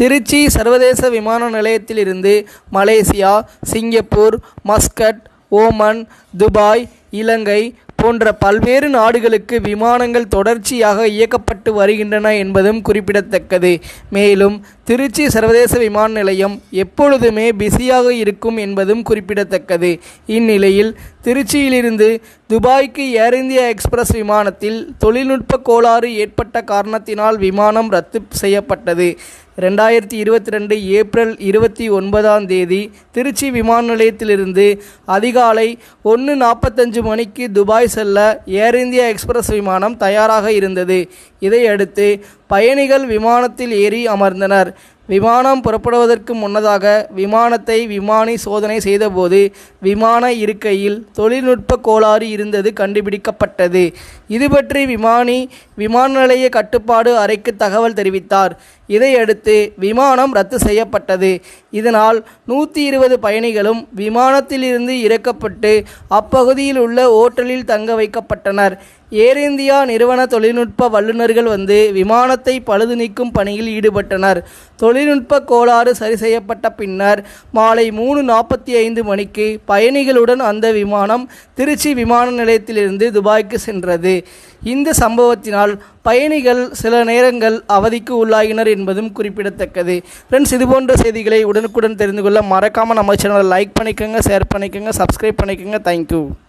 திருச்சி சர்வதேச விமான நிலையத்திலிருந்து Malaysia Singapore Muscat Oman Dubai Ilangai போன்ற பல்வேறு நாடுகளுக்கு விமானங்கள் தொடர்ச்சியாக இயக்கப்பட்டு வருகின்றன என்பதும் குறிப்பிடத்தக்கது மேலும் திருச்சி சர்வதேச விமான நிலையம் எப்பொழுதுமே பிஸியாக இருக்கும் என்பதும் குறிப்பிடத்தக்கது இந்நிலையில் திருச்சியிலிருந்து துபாய்க்கு ஏர் இந்தியா எக்ஸ்பிரஸ் விமானத்தில் தொழில்நுட்ப கோளாறு ஏற்பட்ட காரணத்தினால் விமானம் ரத்து செய்யப்பட்டது ரெண்டாயிரத்தி இருபத்தி ரெண்டு ஏப்ரல் இருபத்தி ஒன்பதாம் தேதி திருச்சி விமான நிலையத்திலிருந்து அதிகாலை ஒன்று நாற்பத்தஞ்சு மணிக்கு துபாய் செல்ல ஏர் இந்தியா எக்ஸ்பிரஸ் விமானம் தயாராக இருந்தது இதையடுத்து பயணிகள் விமானத்தில் ஏறி அமர்ந்தனர் விமானம் புறப்படுவதற்கு முன்னதாக விமானத்தை விமானி சோதனை செய்தபோது விமான இருக்கையில் தொழில்நுட்ப கோளாறு இருந்தது கண்டுபிடிக்கப்பட்டது இது பற்றி விமானி விமான நிலைய கட்டுப்பாடு அறைக்கு தகவல் தெரிவித்தார் இதையடுத்து விமானம் ரத்து செய்யப்பட்டது இதனால் நூற்றி இருபது பயணிகளும் விமானத்திலிருந்து இறக்கப்பட்டு அப்பகுதியில் உள்ள ஓட்டலில் தங்க வைக்கப்பட்டனர் ஏர் இந்தியா நிறுவன தொழில்நுட்ப வல்லுநர்கள் வந்து விமானத்தை பழுது நீக்கும் பணியில் ஈடுபட்டனர் தொழில்நுட்ப கோளாறு சரி செய்யப்பட்ட பின்னர் மாலை மூணு நாற்பத்தி ஐந்து மணிக்கு பயணிகளுடன் அந்த விமானம் திருச்சி விமான நிலையத்திலிருந்து துபாய்க்கு சென்றது இந்த சம்பவத்தினால் பயணிகள் சில நேரங்கள் அவதிக்கு உள்ளாகினர் என்பதும் குறிப்பிடத்தக்கது ஃப்ரெண்ட்ஸ் இதுபோன்ற செய்திகளை உடனுக்குடன் தெரிந்து கொள்ள மறக்காமல் நம்ம சேனலை லைக் பண்ணிக்கோங்க ஷேர் பண்ணிக்கோங்க சப்ஸ்கிரைப் பண்ணிக்கோங்க தேங்க்யூ